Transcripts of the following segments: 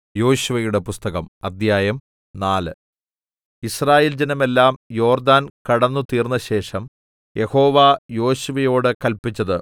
യോശുവയുടെ പുസ്തകം അദ്ധ്യായം നാല് യിസ്രായേൽ ജനമെല്ലാം യോർദ്ദാൻ കടന്നുതീർന്നശേഷം യഹോവ യോശുവയോട് കല്പിച്ചത്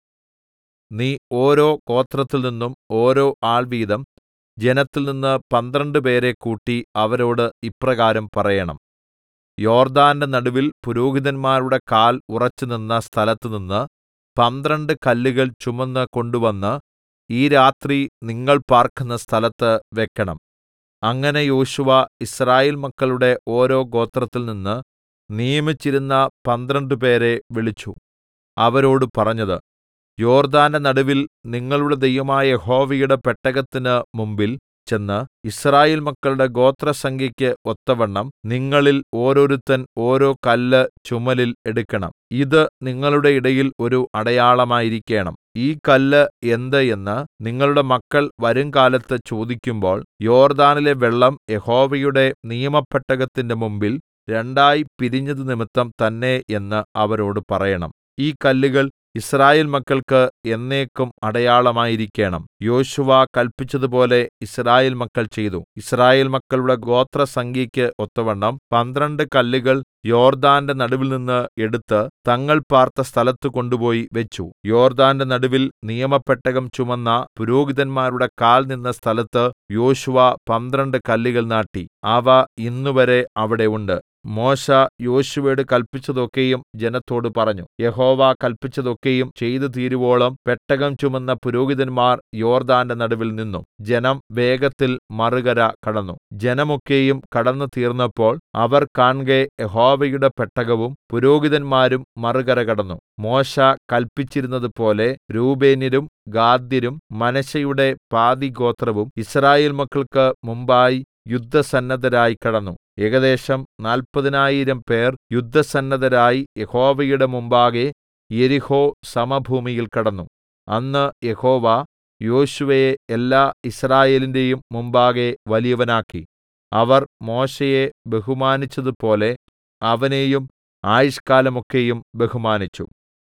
നീ ഓരോ ഗോത്രത്തിൽനിന്നും ഓരോ ആൾ വീതം ജനത്തിൽനിന്ന് പന്ത്രണ്ടുപേരെ കൂട്ടി അവരോട് ഇപ്രകാരം പറയേണം യോർദ്ദാന്റെ നടുവിൽ പുരോഹിതന്മാരുടെ കാൽ ഉറച്ചുനിന്ന സ്ഥലത്തുനിന്ന് പന്ത്രണ്ട് കല്ലുകൾ ചുമന്ന് കൊണ്ടുവന്ന് ഈ രാത്രി നിങ്ങൾ പാർക്കുന്ന സ്ഥലത്ത് വെക്കണം അങ്ങനെ യോശുവ യിസ്രായേൽ മക്കളുടെ ഓരോ ഗോത്രത്തിൽനിന്ന് നിയമിച്ചിരുന്ന പന്ത്രണ്ടുപേരെ വിളിച്ചു അവരോട് പറഞ്ഞത് യോർദ്ദാന്റെ നടുവിൽ നിങ്ങളുടെ ദൈവമായ യഹോവയുടെ പെട്ടകത്തിന് മുമ്പിൽ ചെന്ന് യിസ്രായേൽ മക്കളുടെ ഗോത്രസംഖ്യക്ക് ഒത്തവണ്ണം നിങ്ങളിൽ ഓരോരുത്തൻ ഓരോ കല്ല് ചുമലിൽ എടുക്കണം ഇത് നിങ്ങളുടെ ഇടയിൽ ഒരു അടയാളമായിരിക്കേണം ഈ കല്ല് എന്ത് എന്ന് നിങ്ങളുടെ മക്കൾ വരുംകാലത്ത് ചോദിക്കുമ്പോൾ യോർദ്ദാനിലെ വെള്ളം യഹോവയുടെ നിയമപെട്ടകത്തിന്റെ മുമ്പിൽ രണ്ടായി പിരിഞ്ഞത് നിമിത്തം തന്നെ എന്ന് അവരോട് പറയണം ഈ കല്ലുകൾ യിസ്രായേൽ മക്കൾക്ക് എന്നേക്കും അടയാളമായിരിക്കേണം യോശുവ കല്പിച്ചതുപോലെ യിസ്രായേൽ മക്കൾ ചെയ്തു യിസ്രായേൽ മക്കളുടെ ഗോത്രസംഖ്യക്ക് ഒത്തവണ്ണം പന്ത്രണ്ട് കല്ലുകൾ യോർദ്ദാന്റെ നടുവിൽനിന്ന് എടുത്ത് തങ്ങൾ പാർത്ത സ്ഥലത്ത് കൊണ്ടുപോയി വെച്ചു യോർദ്ദാന്റെ നടുവിൽ നിയമപെട്ടകം ചുമന്ന പുരോഹിതന്മാരുടെ കാൽ നിന്ന സ്ഥലത്ത് യോശുവ പന്ത്രണ്ട് കല്ലുകൾ നാട്ടി അവ ഇന്നുവരെ അവിടെ ഉണ്ട് മോശെ യോശുവയോട് കല്പിച്ചതൊക്കെയും ജനത്തോട് പറഞ്ഞു യഹോവ കല്പിച്ചതൊക്കെയും ചെയ്തു തീരുവോളം പെട്ടകം ചുമന്ന പുരോഹിതന്മാർ യോർദ്ദാന്റെ നടുവിൽ നിന്നു ജനം വേഗത്തിൽ മറുകര കടന്നു ജനമൊക്കെയും കടന്നു തീർന്നപ്പോൾ അവർ കാൺകെ യഹോവയുടെ പെട്ടകവും പുരോഹിതന്മാരും മറുകര കടന്നു മോശെ കല്പിച്ചിരുന്നതുപോലെ രൂബേന്യരും ഗാദ്യരും മനശ്ശെയുടെ പാതിഗോത്രവും യിസ്രായേൽ മക്കൾക്ക് മുമ്പായി യുദ്ധസന്നദ്ധരായി കടന്നു ഏകദേശം നാല്പതിനായിരം പേർ യുദ്ധസന്നദ്ധരായി യഹോവയുടെ മുമ്പാകെ യെരിഹോ സമഭൂമിയിൽ കടന്നു അന്ന് യഹോവ യോശുവയെ എല്ലാ യിസ്രായേലിന്റെയും മുമ്പാകെ വലിയവനാക്കി അവർ മോശെയെ ബഹുമാനിച്ചതുപോലെ അവനെയും ആയുഷ്കാലമൊക്കെയും ബഹുമാനിച്ചു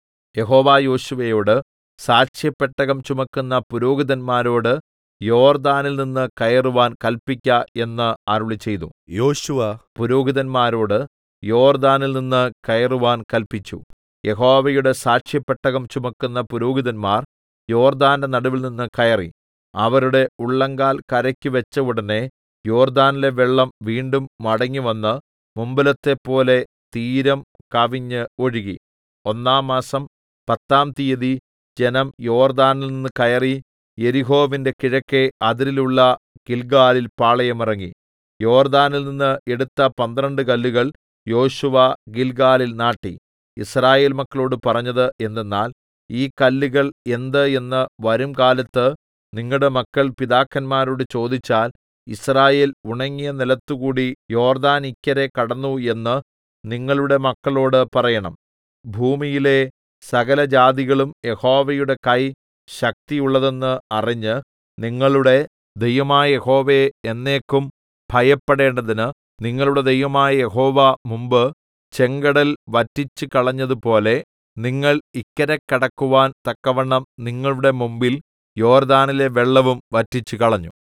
യഹോവ യോശുവയോട് സാക്ഷ്യപെട്ടകം ചുമക്കുന്ന പുരോഹിതന്മാരോട് യോർദ്ദാനിൽ നിന്ന് കയറുവാൻ കല്പിക്ക എന്ന് അരുളിച്ചെയ്തു യോശുവ പുരോഹിതന്മാരോട് യോർദ്ദാനിൽ നിന്ന് കയറുവാൻ കല്പിച്ചു യഹോവയുടെ സാക്ഷ്യപെട്ടകം ചുമക്കുന്ന പുരോഹിതന്മാർ യോർദ്ദാന്റെ നടുവിൽനിന്ന് കയറി അവരുടെ ഉള്ളങ്കാൽ കരയ്ക്ക് വെച്ച ഉടനെ യോർദ്ദാനിലെ വെള്ളം വീണ്ടും മടങ്ങിവന്ന് മുമ്പിലത്തെപ്പോലെ തീരം കവിഞ്ഞ് ഒഴുകി ഒന്നാം മാസം പത്താം തീയതി ജനം യോർദ്ദാനിൽ നിന്ന് കയറി യെരിഹോവിന്റെ കിഴക്കെ അതിരിലുള്ള ഗിൽഗാലിൽ പാളയമിറങ്ങി യോർദ്ദാനിൽ നിന്ന് എടുത്ത പന്ത്രണ്ട് കല്ലുകൾ യോശുവ ഗിൽഗാലിൽ നാട്ടി യിസ്രായേൽ മക്കളോട് പറഞ്ഞത് എന്തെന്നാൽ ഈ കല്ലുകൾ എന്ത് എന്ന് വരുംകാലത്ത് നിങ്ങളുടെ മക്കൾ പിതാക്കന്മാരോട് ചോദിച്ചാൽ യിസ്രായേൽ ഉണങ്ങിയ നിലത്തുകൂടി യോർദ്ദാൻ ഇക്കരെ കടന്നു എന്ന് നിങ്ങളുടെ മക്കളോട് പറയണം ഭൂമിയിലെ സകലജാതികളും യഹോവയുടെ കൈ ശക്തിയുള്ളതെന്ന് അറിഞ്ഞ് നിങ്ങളുടെ ദൈവമായ യഹോവയെ എന്നേക്കും ഭയപ്പെടേണ്ടതിന് നിങ്ങളുടെ ദൈവമായ യഹോവ മുമ്പ് ചെങ്കടൽ വറ്റിച്ചു കളഞ്ഞതുപോലെ നിങ്ങൾ ഇക്കരെ കടക്കുവാൻ തക്കവണ്ണം നിങ്ങളുടെ മുമ്പിൽ യോർദ്ദാനിലെ വെള്ളവും വറ്റിച്ചുകളഞ്ഞു